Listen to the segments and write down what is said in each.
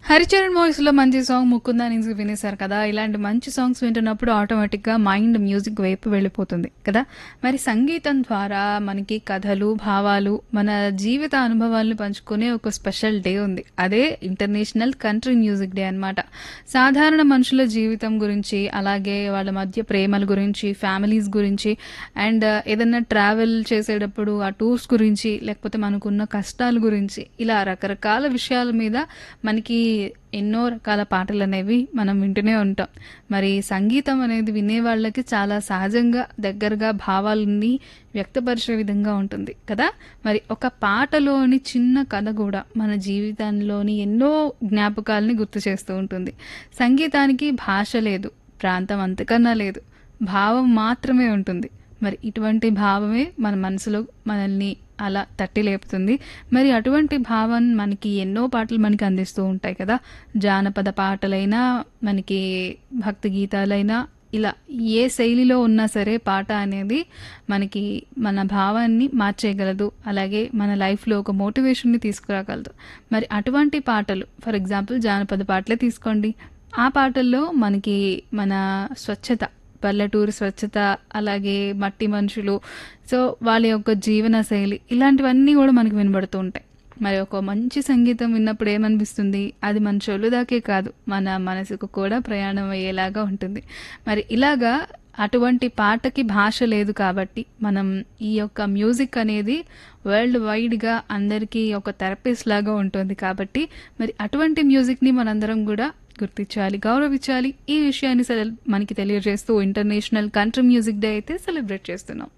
Haricharan voice లో మంచి song Mukunda నుంచి వినేశారు కదా ఇలాంటి మంచి సాంగ్స్ వింటున్నప్పుడు ఆటోమేటిక్ గా మైండ్ మ్యూజిక్ వైపు వెళ్ళిపోతుంది కదా మరి సంగీతం ద్వారా మనకి కథలు భావాలు మన జీవిత అనుభవాలను పంచుకునే ఒక స్పెషల్ డే ఉంది అదే ఇంటర్నేషనల్ కంట్రీ మ్యూజిక్ డే అన్నమాట సాధారణ మనుషుల జీవితం గురించి అలాగే వాళ్ళ మధ్య ప్రేమల గురించి ఫ్యామిలీస్ గురించి అండ్ ఏదైనా ట్రావెల్ చేసేటప్పుడు ఆ టూర్స్ గురించి లేకపోతే మనకున్న కష్టాల గురించి ఇలా రకరకాల విషయాల మీద మనకి ఎన్నో రకాల పాటలు అనేవి మనం వింటూనే ఉంటాం మరి సంగీతం అనేది వినే వాళ్ళకి చాలా సహజంగా దగ్గరగా భావాలని వ్యక్తపరిచే విధంగా ఉంటుంది కదా మరి ఒక పాటలోని చిన్న కథ కూడా మన జీవితంలోని ఎన్నో జ్ఞాపకాలని గుర్తు చేస్తూ ఉంటుంది సంగీతానికి భాష లేదు ప్రాంతం అంతకన్నా లేదు భావం మాత్రమే ఉంటుంది మరి ఇటువంటి భావమే మన మనసులో మనల్ని అలా తట్టి లేపుతుంది మరి అటువంటి భావం మనకి ఎన్నో పాటలు మనకి అందిస్తూ ఉంటాయి కదా జానపద పాటలైనా మనకి భక్తి గీతాలైనా ఇలా ఏ శైలిలో ఉన్నా సరే పాట అనేది మనకి మన భావాన్ని మార్చేయగలదు అలాగే మన లైఫ్లో ఒక మోటివేషన్ని తీసుకురాగలదు మరి అటువంటి పాటలు ఫర్ ఎగ్జాంపుల్ జానపద పాటలే తీసుకోండి ఆ పాటల్లో మనకి మన స్వచ్ఛత పల్లెటూరు స్వచ్ఛత అలాగే మట్టి మనుషులు సో వాళ్ళ యొక్క జీవన శైలి ఇలాంటివన్నీ కూడా మనకు వినబడుతూ ఉంటాయి మరి ఒక మంచి సంగీతం విన్నప్పుడు ఏమనిపిస్తుంది అది మన చెవులు దాకే కాదు మన మనసుకు కూడా ప్రయాణం అయ్యేలాగా ఉంటుంది మరి ఇలాగా అటువంటి పాటకి భాష లేదు కాబట్టి మనం ఈ యొక్క మ్యూజిక్ అనేది వరల్డ్ వైడ్గా అందరికీ ఒక థెరపిస్ట్ లాగా ఉంటుంది కాబట్టి మరి అటువంటి మ్యూజిక్ని మనందరం కూడా గుర్తించాలి గౌరవించాలి ఈ విషయాన్ని సెల- మనకి తెలియజేస్తూ ఇంటర్నేషనల్ కంట్రీ మ్యూజిక్ డే అయితే సెలబ్రేట్ చేస్తున్నాం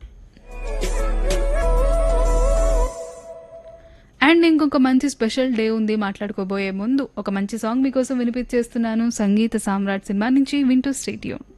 అండ్ ఇంకొక మంచి స్పెషల్ డే ఉంది మాట్లాడుకోబోయే ముందు ఒక మంచి సాంగ్ మీకోసం వినిపించేస్తున్నాను సంగీత సామ్రాట్ సినిమా నుంచి వింటూ స్టేట్యూన్